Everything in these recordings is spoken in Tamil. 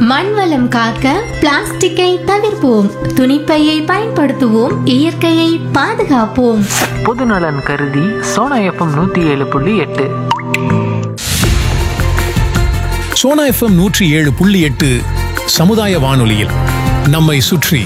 மண் வளம் காக்க பிளாஸ்டிக்கை தவிர்ப்போம் துணிப்பையை பயன்படுத்துவோம் இயற்கையை பாதுகாப்போம் பொதுநலன் கருதி சோனா எஃப்எம் நூற்றி ஏழு புள்ளி எட்டு சோனா எஃப்எம் நூற்றி ஏழு புள்ளி எட்டு சமுதாய வானொலியில் நம்மை சுற்றி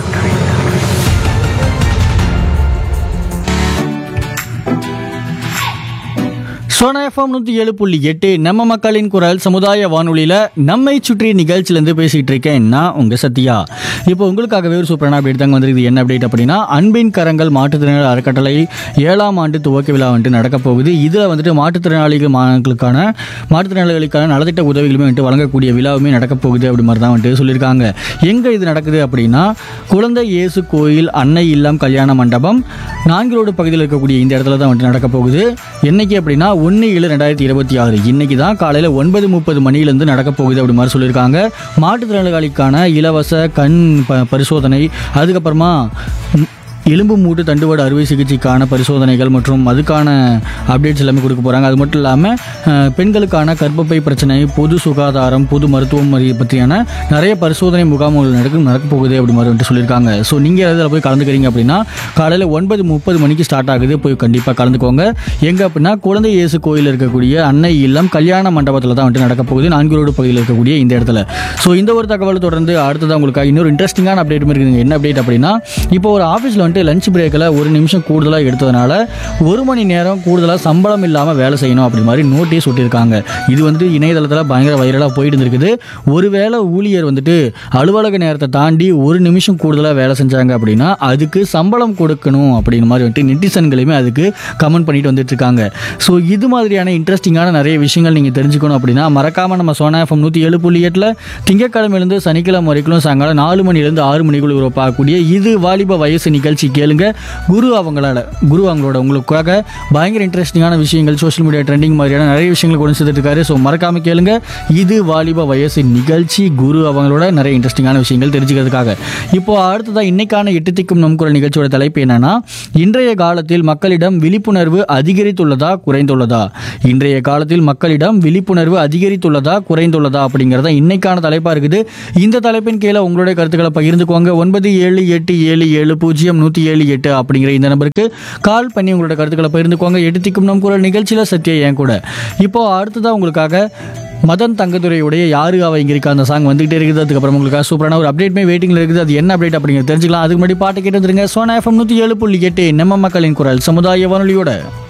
சோனா எஃப்எம் நூற்றி ஏழு புள்ளி எட்டு நம்ம மக்களின் குரல் சமுதாய வானொலியில் நம்மை சுற்றி நிகழ்ச்சியிலேருந்து பேசிகிட்டு இருக்கேன் நான் உங்கள் சத்யா இப்போ உங்களுக்காகவே ஒரு சூப்பரான அப்டேட் தாங்க வந்திருக்குது என்ன அப்டேட் அப்படின்னா அன்பின் கரங்கள் மாற்றுத்திறனாளி அறக்கட்டளை ஏழாம் ஆண்டு துவக்க விழா வந்துட்டு நடக்க போகுது இதில் வந்துட்டு மாற்றுத்திறனாளிகள் மாணவர்களுக்கான மாற்றுத்திறனாளிகளுக்கான நலத்திட்ட உதவிகளுமே வந்துட்டு வழங்கக்கூடிய விழாவுமே நடக்க போகுது அப்படி மாதிரி தான் வந்துட்டு சொல்லியிருக்காங்க எங்கே இது நடக்குது அப்படின்னா குழந்தை இயேசு கோயில் அன்னை இல்லம் கல்யாண மண்டபம் நான்கு ரோடு பகுதியில் இருக்கக்கூடிய இந்த இடத்துல தான் வந்துட்டு நடக்க போகுது என்னைக்கு அப்படின்னா ஒன்று ஏழு ரெண்டாயிரத்தி இருபத்தி ஆறு இன்னைக்கு தான் காலையில் ஒன்பது முப்பது மணிலேருந்து நடக்க போகுது அப்படி மாதிரி சொல்லியிருக்காங்க மாற்றுத்திறனாளிகளுக்கான இலவச கண் ப பரிசோதனை அதுக்கப்புறமா ம், எலும்பு மூட்டு தண்டுவட அறுவை சிகிச்சைக்கான பரிசோதனைகள் மற்றும் அதுக்கான அப்டேட்ஸ் எல்லாமே கொடுக்க போகிறாங்க அது மட்டும் இல்லாமல் பெண்களுக்கான கர்ப்பப்பை பிரச்சனை பொது சுகாதாரம் பொது மருத்துவம் அறி- பற்றியான நிறைய பரிசோதனை முகாம்கள் நடக்க நடக்க போகுது அப்படி மாதிரி வந்துட்டு சொல்லியிருக்காங்க ஸோ நீங்கள் அதில் போய் கலந்துக்கிறீங்க அப்படின்னா காலையில் ஒன்பது முப்பது மணிக்கு ஸ்டார்ட் ஆகுது போய் கண்டிப்பாக கலந்துக்கோங்க எங்கே அப்படின்னா குழந்தை இயேசு கோயில் இருக்கக்கூடிய அன்னை இல்லம் கல்யாண மண்டபத்தில் தான் வந்துட்டு நடக்க போகுது நான்கு ரோடு பகுதியில் இருக்கக்கூடிய இந்த இடத்துல ஸோ இந்த ஒரு தகவல் தொடர்ந்து அடுத்ததான் உங்களுக்கு இன்னொரு இன்ட்ரெஸ்டிங்கான அப்டேட் இருக்குதுங்க என்ன அப்டேட் அப்படின்னா இப்போ ஒரு ஆஃபீஸில் வந்துட்டு லஞ்ச் பிரேக்கில் ஒரு நிமிஷம் கூடுதலாக எடுத்ததுனால ஒரு மணி நேரம் கூடுதலாக சம்பளம் இல்லாமல் வேலை செய்யணும் அப்படி மாதிரி நோட்டீஸ் ஒட்டியிருக்காங்க இது வந்துட்டு இணையதளத்தில் பயங்கர வைரலாக போயிட்டு இருந்திருக்குது ஒருவேளை ஊழியர் வந்துட்டு அலுவலக நேரத்தை தாண்டி ஒரு நிமிஷம் கூடுதலாக வேலை செஞ்சாங்க அப்படின்னா அதுக்கு சம்பளம் கொடுக்கணும் அப்படின்னு மாதிரி வந்துட்டு நெட்டிசன்களுமே அதுக்கு கமெண்ட் பண்ணிட்டு வந்துட்டு இருக்காங்க ஸோ இது மாதிரியான இன்ட்ரெஸ்டிங்கான நிறைய விஷயங்கள் நீங்கள் தெரிஞ்சுக்கணும் அப்படின்னா மறக்காமல் நம்ம சோனா எஃப்எம் நூற்றி ஏழு புள்ளி எட்டில் திங்கக்கிழமையிலேருந்து சனிக்கிழமை வரைக்கும் சாயங்காலம் நாலு மணிலேருந்து ஆறு மணிக்குள்ள ஒரு பார்க்கக்கூடிய இது வாலிப வயசு நிகழ்ச்சி கேளுங்க குரு அவங்களால குரு அவங்களோட உங்களுக்காக பயங்கர இன்ட்ரெஸ்டிங்கான விஷயங்கள் சோஷியல் மீடியா ட்ரெண்டிங் மாதிரியான நிறைய விஷயங்கள் கொண்டு சேர்த்துட்டு இருக்காரு ஸோ மறக்காம கேளுங்க இது வாலிப வயசு நிகழ்ச்சி குரு அவங்களோட நிறைய இன்ட்ரெஸ்டிங்கான விஷயங்கள் தெரிஞ்சுக்கிறதுக்காக இப்போ அடுத்ததா இன்னைக்கான எட்டு திக்கும் நம் குரல் நிகழ்ச்சியோட தலைப்பு என்னன்னா இன்றைய காலத்தில் மக்களிடம் விழிப்புணர்வு அதிகரித்துள்ளதா குறைந்துள்ளதா இன்றைய காலத்தில் மக்களிடம் விழிப்புணர்வு அதிகரித்துள்ளதா குறைந்துள்ளதா அப்படிங்கிறத இன்னைக்கான தலைப்பா இருக்குது இந்த தலைப்பின் கீழே உங்களுடைய கருத்துக்களை பகிர்ந்துக்கோங்க ஒன்பது ஏழு எட்டு ஏழு ஏழு பூஜ்ஜியம் நூற்றி ஏழு எட்டு அப்படிங்கிற இந்த நம்பருக்கு கால் பண்ணி உங்களோட கருத்துக்களை பகிர்ந்துக்கோங்க எட்டு திக்கும் நம் குரல் நிகழ்ச்சியில் சத்யா என் கூட இப்போ அடுத்ததா உங்களுக்காக மதன் தங்கதுரையுடைய யாரு அவ இங்க இருக்கா அந்த சாங் வந்துகிட்டே இருக்குது அதுக்கப்புறம் உங்களுக்கு சூப்பரான ஒரு அப்டேட்மே வெயிட்டிங்ல இருக்குது அது என்ன அப்டேட் அப்படிங்கிறது தெரிஞ்சுக்கலாம் அதுக்கு முன்னாடி பாட்டு கேட்டு வந்துருங்க சோனா எஃப்எம் நூற்றி ஏழு புள்ளி எட்டு நம்ம மக்களின் குரல் சமுதாய வானொலியோட